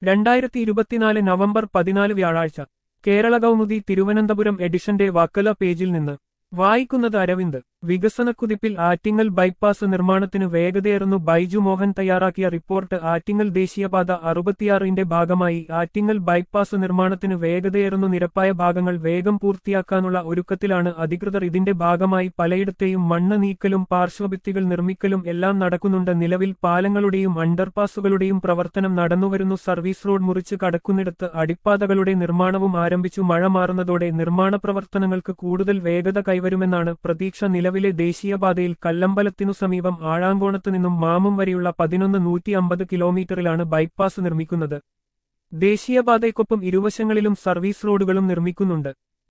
രണ്ടായിരത്തി ഇരുപത്തിനാല് നവംബർ പതിനാല് വ്യാഴാഴ്ച കേരള കൗമുദി തിരുവനന്തപുരം എഡിഷന്റെ വാക്കല പേജിൽ നിന്ന് വായിക്കുന്നത് അരവിന്ദ് വികസനക്കുതിപ്പിൽ ആറ്റിങ്ങൽ ബൈപ്പാസ് നിർമ്മാണത്തിന് വേഗതയേറുന്നു ബൈജു മോഹൻ തയ്യാറാക്കിയ റിപ്പോർട്ട് ആറ്റിങ്ങൽ ദേശീയപാത അറുപത്തിയാറിന്റെ ഭാഗമായി ആറ്റിങ്ങൽ ബൈപ്പാസ് നിർമ്മാണത്തിന് വേഗതയേറുന്നു നിരപ്പായ ഭാഗങ്ങൾ വേഗം പൂർത്തിയാക്കാനുള്ള ഒരുക്കത്തിലാണ് അധികൃതർ ഇതിന്റെ ഭാഗമായി പലയിടത്തെയും മണ്ണ് നീക്കലും പാർശ്വഭിത്തികൾ നിർമ്മിക്കലും എല്ലാം നടക്കുന്നുണ്ട് നിലവിൽ പാലങ്ങളുടെയും അണ്ടർപാസുകളുടെയും പ്രവർത്തനം നടന്നുവരുന്നു സർവീസ് റോഡ് മുറിച്ച് കടക്കുന്നിടത്ത് അടിപ്പാതകളുടെ നിർമ്മാണവും ആരംഭിച്ചു മഴ മാറുന്നതോടെ നിർമ്മാണ പ്രവർത്തനങ്ങൾക്ക് കൂടുതൽ വേഗത കൈവരുമെന്നാണ് പ്രതീക്ഷ നിലവിലെ ദേശീയപാതയിൽ കല്ലമ്പലത്തിനു സമീപം ആഴാങ്കോണത്ത് നിന്നും മാമും വരെയുള്ള പതിനൊന്ന് നൂറ്റി അമ്പത് കിലോമീറ്ററിലാണ് ബൈപ്പാസ് നിർമ്മിക്കുന്നത് ദേശീയപാതയ്ക്കൊപ്പം ഇരുവശങ്ങളിലും സർവീസ് റോഡുകളും നിർമ്മിക്കുന്നുണ്ട്